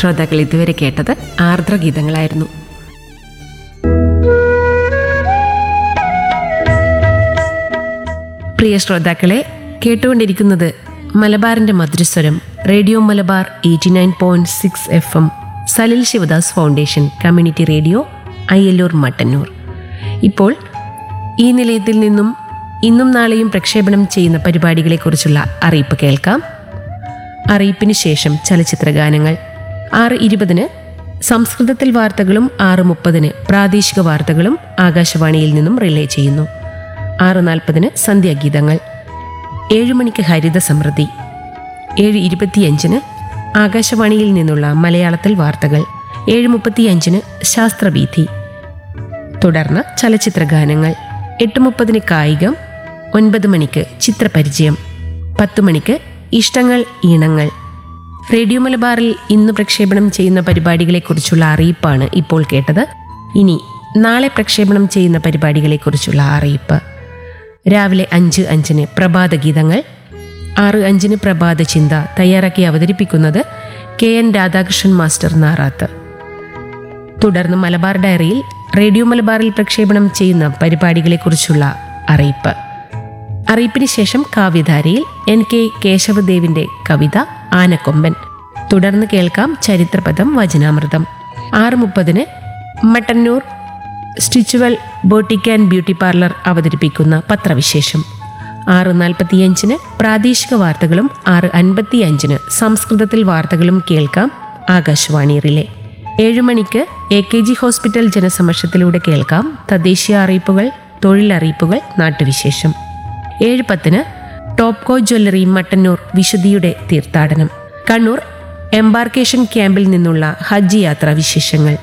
ശ്രോതാക്കൾ ഇതുവരെ കേട്ടത് ആർദ്രഗീതങ്ങളായിരുന്നു പ്രിയ ശ്രോതാക്കളെ കേട്ടുകൊണ്ടിരിക്കുന്നത് മലബാറിന്റെ മധുരസ്വരം radio Malabar eighty nine point six F M Salil Sivadas foundation community radio Ayyallur Mattannur ഇപ്പോൾ ഈ നിലയത്തിൽ നിന്നും ഇന്നും നാളെയും പ്രക്ഷേപണം ചെയ്യുന്ന പരിപാടികളെക്കുറിച്ചുള്ള അറിയിപ്പ് കേൾക്കാം അറിയിപ്പിന് ശേഷം ചലച്ചിത്ര ഗാനങ്ങൾ ആറ് ഇരുപതിന് സംസ്കൃതത്തിൽ വാർത്തകളും ആറ് മുപ്പതിന് പ്രാദേശിക വാർത്തകളും ആകാശവാണിയിൽ നിന്നും റിലേ ചെയ്യുന്നു ആറ് നാൽപ്പതിന് സന്ധ്യാഗീതങ്ങൾ ഏഴ് മണിക്ക് ഹരിത സമൃദ്ധി ഏഴ് ഇരുപത്തിയഞ്ചിന് ആകാശവാണിയിൽ നിന്നുള്ള മലയാളത്തിൽ വാർത്തകൾ ഏഴ് മുപ്പത്തിയഞ്ചിന് ശാസ്ത്രവീഥി തുടർന്ന് ചലച്ചിത്ര ഗാനങ്ങൾ എട്ട് മുപ്പതിന് കായികം ഒൻപത് മണിക്ക് ചിത്രപരിചയം പത്ത് മണിക്ക് ഇഷ്ടങ്ങൾ ഈണങ്ങൾ റേഡിയോ മലബാറിൽ ഇന്ന് പ്രക്ഷേപണം ചെയ്യുന്ന പരിപാടികളെക്കുറിച്ചുള്ള അറിയിപ്പാണ് ഇപ്പോൾ കേട്ടത് ഇനി നാളെ പ്രക്ഷേപണം ചെയ്യുന്ന പരിപാടികളെക്കുറിച്ചുള്ള അറിയിപ്പ് രാവിലെ അഞ്ച് അഞ്ചിന് പ്രഭാത ഗീതങ്ങൾ ആറ് അഞ്ചിന് പ്രഭാത ചിന്ത തയ്യാറാക്കി അവതരിപ്പിക്കുന്നത് K N Radhakrishnan master Narath തുടർന്ന് മലബാർ ഡയറിയിൽ റേഡിയോ മലബാറിൽ പ്രക്ഷേപണം ചെയ്യുന്ന പരിപാടികളെക്കുറിച്ചുള്ള അറിയിപ്പ് അറിയിപ്പിന് ശേഷം കാവ്യധാരയിൽ എൻ കെ കേശവദേവിന്റെ കവിത ആനക്കൊമ്പൻ തുടർന്ന് കേൾക്കാം ചരിത്രപദം വചനാമൃതം ആറ് മുപ്പതിന് Mattannur Stitchual boutique and beauty parlour അവതരിപ്പിക്കുന്ന പത്രവിശേഷം ആറ് നാൽപ്പത്തിയഞ്ചിന് പ്രാദേശിക വാർത്തകളും ആറ് അൻപത്തിയഞ്ചിന് സംസ്കൃതത്തിൽ വാർത്തകളും കേൾക്കാം ആകാശവാണി റിലേ ഏഴ് മണിക്ക് എ കെ ജി ഹോസ്പിറ്റൽ ജനസമക്ഷത്തിലൂടെ കേൾക്കാം തദ്ദേശീയ അറിയിപ്പുകൾ തൊഴിലറിയിപ്പുകൾ നാട്ടുവിശേഷം ഏഴ് പത്തിന് ടോപ്കോ ജ്വല്ലറി മട്ടന്നൂർ വിശുദ്ധിയുടെ തീർത്ഥാടനം കണ്ണൂർ എംബാർക്കേഷൻ ക്യാമ്പിൽ നിന്നുള്ള ഹജ്ജ് യാത്രാ വിശേഷങ്ങൾ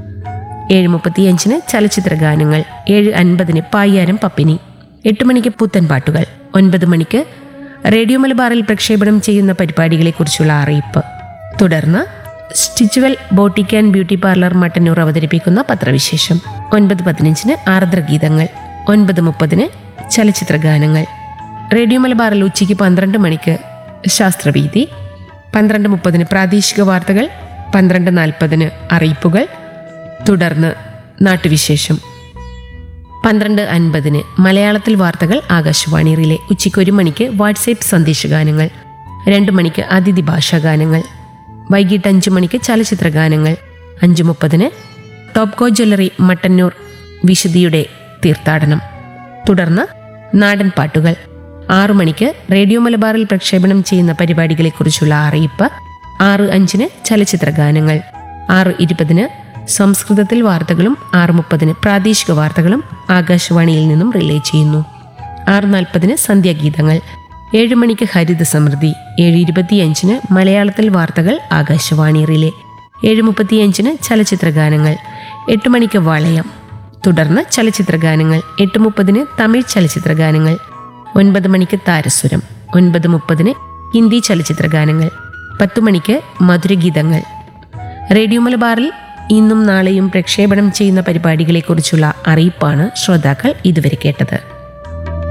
ഏഴ് മുപ്പത്തിയഞ്ചിന് ചലച്ചിത്ര ഗാനങ്ങൾ ഏഴ് അൻപതിന് പായ്യാരം പപ്പിനി എട്ട് മണിക്ക് പുത്തൻ പാട്ടുകൾ ഒൻപത് മണിക്ക് റേഡിയോ മലബാറിൽ പ്രക്ഷേപണം ചെയ്യുന്ന പരിപാടികളെക്കുറിച്ചുള്ള അറിയിപ്പ് തുടർന്ന് സ്റ്റിച്ചുവൽ boutique and beauty parlour Mattannur അവതരിപ്പിക്കുന്ന പത്രവിശേഷം ഒൻപത് പതിനഞ്ചിന് ആർദ്രഗീതങ്ങൾ ഒൻപത് മുപ്പതിന് ചലച്ചിത്ര ഗാനങ്ങൾ റേഡിയോ മലബാറിൽ ഉച്ചയ്ക്ക് പന്ത്രണ്ട് മണിക്ക് ശാസ്ത്രവീതി പന്ത്രണ്ട് മുപ്പതിന് പ്രാദേശിക വാർത്തകൾ പന്ത്രണ്ട് നാൽപ്പതിന് അറിയിപ്പുകൾ തുടർന്ന് നാട്ടുവിശേഷം പന്ത്രണ്ട് അൻപതിന് മലയാളത്തിൽ വാർത്തകൾ ആകാശവാണി റിലേ ഉച്ചയ്ക്ക് ഒരു മണിക്ക് വാട്സേപ്പ് സന്ദേശഗാനങ്ങൾ രണ്ട് മണിക്ക് അതിഥി ഭാഷാഗാനങ്ങൾ വൈകിട്ട് അഞ്ച് മണിക്ക് ചലച്ചിത്ര ഗാനങ്ങൾ അഞ്ച് മുപ്പതിന് ടോപ്കോ ജ്വല്ലറി മട്ടന്നൂർ വിശുദ്ധിയുടെ തീർത്ഥാടനം തുടർന്ന് നാടൻ പാട്ടുകൾ ആറു മണിക്ക് റേഡിയോ മലബാറിൽ പ്രക്ഷേപണം ചെയ്യുന്ന പരിപാടികളെക്കുറിച്ചുള്ള അറിയിപ്പ് ആറ് അഞ്ചിന് ചലച്ചിത്ര ഗാനങ്ങൾ ആറ് ഇരുപതിന് സംസ്കൃതത്തിൽ വാർത്തകളും ആറ് മുപ്പതിന് പ്രാദേശിക വാർത്തകളും ആകാശവാണിയിൽ നിന്നും റിലേ ചെയ്യുന്നു ആറ് നാൽപ്പതിന് സന്ധ്യാഗീതങ്ങൾ ഏഴ് മണിക്ക് ഹരിത സമൃദ്ധി ഏഴ് ഇരുപത്തിയഞ്ചിന് മലയാളത്തിൽ വാർത്തകൾ ആകാശവാണി റിലേ ഏഴ് മുപ്പത്തിയഞ്ചിന് ചലച്ചിത്ര ഗാനങ്ങൾ എട്ട് മണിക്ക് വളയം തുടർന്ന് ചലച്ചിത്ര ഗാനങ്ങൾ എട്ട് മുപ്പതിന് തമിഴ് ചലച്ചിത്ര ഗാനങ്ങൾ ഒൻപത് മണിക്ക് താരസ്വരം ഒൻപത് മുപ്പതിന് ഹിന്ദി ചലച്ചിത്ര ഗാനങ്ങൾ പത്തു മണിക്ക് മധുരഗീതങ്ങൾ റേഡിയോ മലബാറിൽ ഇന്നും നാളെയും പ്രക്ഷേപണം ചെയ്യുന്ന പരിപാടികളെക്കുറിച്ചുള്ള അറിയിപ്പാണ് ശ്രോതാക്കൾ ഇതുവരെ കേട്ടത്